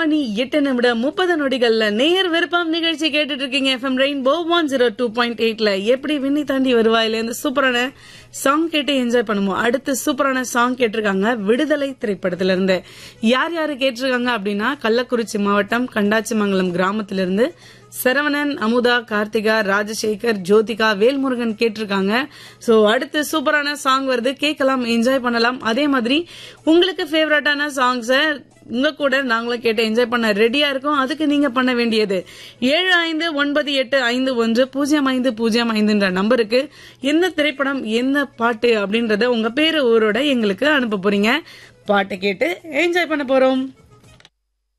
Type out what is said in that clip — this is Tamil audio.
மணி எட்டு நிமிடம் முப்பது நொடிகள்ல நேர் விருப்பம் நிகழ்ச்சி கேட்டுட்டு இருக்கீங்க FM rainbow one zero two point எயிட்ல எப்படி விண்ணி தாண்டி வருவாயில இந்த சூப்பரான சாங் கேட்டு என்ஜாய் பண்ணுவோம் அடுத்து சூப்பரான சாங் கேட்டிருக்காங்க விடுதலை திரைப்படத்துல இருந்து யார் யாரு கேட்டிருக்காங்க அப்படின்னா கள்ளக்குறிச்சி மாவட்டம் கண்டாச்சிமங்கலம் கிராமத்திலிருந்து சரவணன் அமுதா கார்த்திகா ராஜசேகர் ஜோதிகா வேல்முருகன் கேட்டிருக்காங்க சோ அடுத்து சூப்பரான சாங் வருது கேட்கலாம் என்ஜாய் பண்ணலாம் அதே மாதிரி உங்களுக்கு ஃபேவரட்டான சாங்ஸை உங்க கூட நாங்களும் கேட்டு என்ஜாய் பண்ண ரெடியா இருக்கோம் அதுக்கு நீங்க பண்ண வேண்டியது ஏழு ஐந்து ஒன்பது எட்டு ஐந்து ஒன்று பூஜ்ஜியம் ஐந்து பூஜ்ஜியம் ஐந்துன்ற நம்பருக்கு எந்த திரைப்படம் என்ன பாட்டு அப்படின்றத உங்க பேரு ஊரோட எங்களுக்கு அனுப்ப போறீங்க பாட்டை கேட்டு என்ஜாய் பண்ண போறோம்